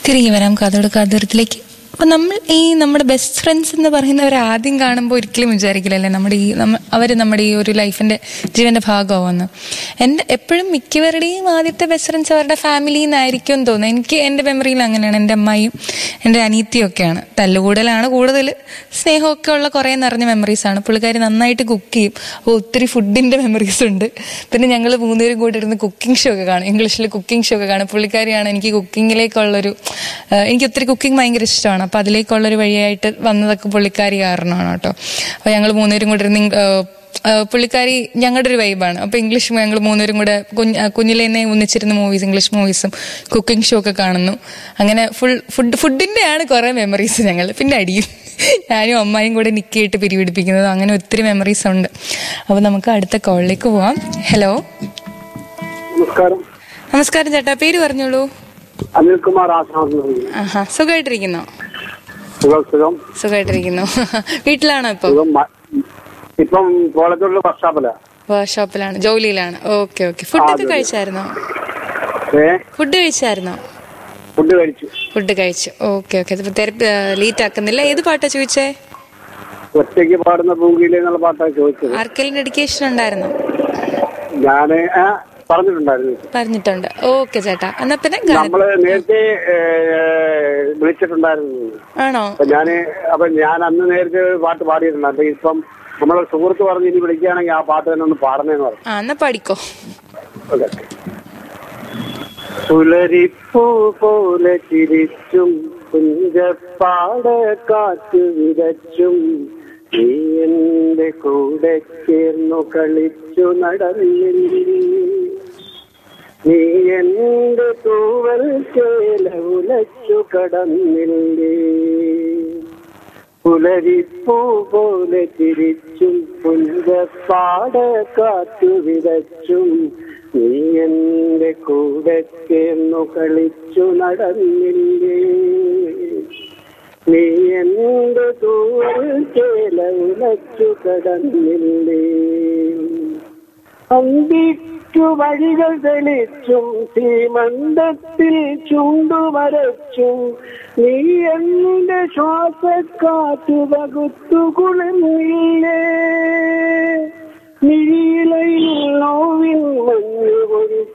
തിരികെ വരാം കാതോട് കാതോരത്തിലേക്ക് അപ്പൊ നമ്മൾ ഈ നമ്മുടെ ബെസ്റ്റ് ഫ്രണ്ട്സ് എന്ന് പറയുന്നവർ ആദ്യം കാണുമ്പോൾ ഒരിക്കലും വിചാരിക്കില്ലല്ലേ നമ്മുടെ ഈ നമ്മ- അവര് നമ്മുടെ ഈ ഒരു ലൈഫിന്റെ ജീവന്റെ ഭാഗമാവുമെന്ന് എന്റെ എപ്പോഴും മിക്കവരുടെയും ആദ്യത്തെ ബെസ്റ്റ് ഫ്രണ്ട്സ് അവരുടെ ഫാമിലിയിൽ നിന്നായിരിക്കും എന്ന് തോന്നുന്നു എനിക്ക് എന്റെ മെമ്മറിയിൽ അങ്ങനെയാണ് എന്റെ അമ്മായിയും എന്റെ അനീത്തിയും ഒക്കെയാണ് തല്ലുകൂടലാണ് കൂടുതൽ സ്നേഹമൊക്കെ ഉള്ള കുറെ നിറഞ്ഞ മെമ്മറീസ് ആണ് പുള്ളിക്കാരി നന്നായിട്ട് കുക്ക് ചെയ്യും അപ്പോൾ ഒത്തിരി ഫുഡിന്റെ മെമ്മറീസ് ഉണ്ട് പിന്നെ ഞങ്ങൾ മൂന്നുപേരും കൂടി ഇരുന്ന് കുക്കിംഗ് ഷോ ഒക്കെ കാണും ഇംഗ്ലീഷിൽ കുക്കിംഗ് ഷോ ഒക്കെ കാണും പുള്ളിക്കാരിയാണ് എനിക്ക് കുക്കിങ്ങിലേക്കുള്ളൊരു ആ, എനിക്ക് ഒത്തിരി കുക്കിംഗ് ഭയങ്കര ഇഷ്ടമാണ് അപ്പൊ അതിലേക്കുള്ളൊരു വഴിയായിട്ട് വന്നതൊക്കെ പുള്ളിക്കാരി കാരണമാണ് കേട്ടോ അപ്പൊ ഞങ്ങൾ മൂന്നുപേരും കൂടി ഇരുന്ന് ഇങ്- ആ, ആ, പുള്ളിക്കാരി ഞങ്ങളുടെ ഒരു വൈബാണ് അപ്പൊ ഇംഗ്ലീഷ് ഞങ്ങൾ മൂന്നുപേരും കൂടെ കുഞ്ഞ് ആ, കുഞ്ഞിലേ തന്നെ ഒന്നിച്ചിരുന്ന മൂവീസ് ഇംഗ്ലീഷ് മൂവീസും കുക്കിംഗ് ഷോ ഒക്കെ കാണുന്നു അങ്ങനെ ഫുൾ ഫുഡ് ഫുഡിന്റെ ആണ് കുറെ മെമ്മറീസ് ഞങ്ങൾ പിന്നെ അടിയും ഞാനും അമ്മായും കൂടെ നിക്കിയിട്ട് പിരിപിടിപ്പിക്കുന്നതും അങ്ങനെ ഒത്തിരി മെമ്മറീസ് ഉണ്ട് അപ്പൊ നമുക്ക് അടുത്ത കോളിലേക്ക് പോവാം ഹലോ നമസ്കാരം നമസ്കാരം ചേട്ടാ പേര് പറഞ്ഞോളൂ അനിൽകുമാർ ആസാദ് ആഹാ സുഖമായിട്ടിരിക്കുന്നോ സുഖം സുഖം സുഖമായിട്ടിരിക്കുന്നു വീട്ടിലാണോ ഇപ്പൊ സുഖം മ- ഇപ്പം കോളേജുള്ള വർഷാപ്പില വർക്ക്ഷോപ്പിലാണ് ജോലിയിലാണ് ഓക്കെ ഓക്കെ ഫുഡൊക്കെ ജോലി. കഴിച്ചായിരുന്നോ ഏ ഫുഡ് കഴിച്ചായിരുന്നോ ഫുഡ് കഴിച്ചു ഫുഡ് കഴിച്ചു ഓക്കെ ഓക്കെ ലേറ്റ് ആക്കുന്നില്ല ഏത് പാട്ടാ ചോദിച്ചേ ഒറ്റയ്ക്ക് പാടുന്ന പൂങ്കിയിലെ എന്നുള്ള പാട്ടാണ് ചോദിച്ചത് ആർക്കെങ്കിലും ഡെഡിക്കേഷൻ ഉണ്ടായിരുന്നോ ഞാന് ആ, പറഞ്ഞിട്ടുണ്ടായിരുന്നു പറഞ്ഞിട്ടുണ്ട് ഓക്കെ ചേട്ടാ എന്നാ പിന്നെ ഗാനം നമ്മള് നേരത്തെ ഏ, വിളിച്ചിട്ടുണ്ടായിരുന്നു ആണോ അപ്പൊ ഞാന് അപ്പൊ ഞാൻ അന്ന് നേരത്തെ ഒരു പാട്ട് പാടിയിട്ടുണ്ട് അപ്പൊ ഇപ്പം നമ്മളെ സുഹൃത്ത് പറഞ്ഞ് ഇനി വിളിക്കുകയാണെങ്കിൽ ആ പാട്ട് തന്നെ ഒന്ന് പാടണേന്ന് പറഞ്ഞു ആ എന്നാ പാടിക്കോ ഓക്കെ. പുലരിപ്പൂ പോലെ ചിരിച്ചും കുഞ്ചപ്പാട കാറ്റു വിതച്ചും നീ എന്റെ കൂടെ ചേർന്നു കളിച്ചു നടന്നില്ലേ നീ എന്റെ തൂവൽ ചേല ഉലച്ചു കടന്നില്ലേ പുലരിപ്പൂ പോലെ ചിരിച്ചും പുഞ്ചപ്പാട കാറ്റു വിതച്ചും നീ എന്റെ കൂടെ ചേർന്നു കളിച്ചു നടന്നില്ലേ നീ എന്റെ തൂവൽ ചേല ഉലച്ചു കടന്നില്ലേ അന്തിക്കു വഴികൾ തെളിച്ചും സീമന്തത്തിൽ ചുണ്ടുമരച്ചും നീ എന്റെ ശ്വാസക്കാറ്റ് വകുത്തു കുളിർന്നില്ലേ മിഴിയിലയിൽ നോവിൻ മഞ്ഞു പൊഴിച്ചു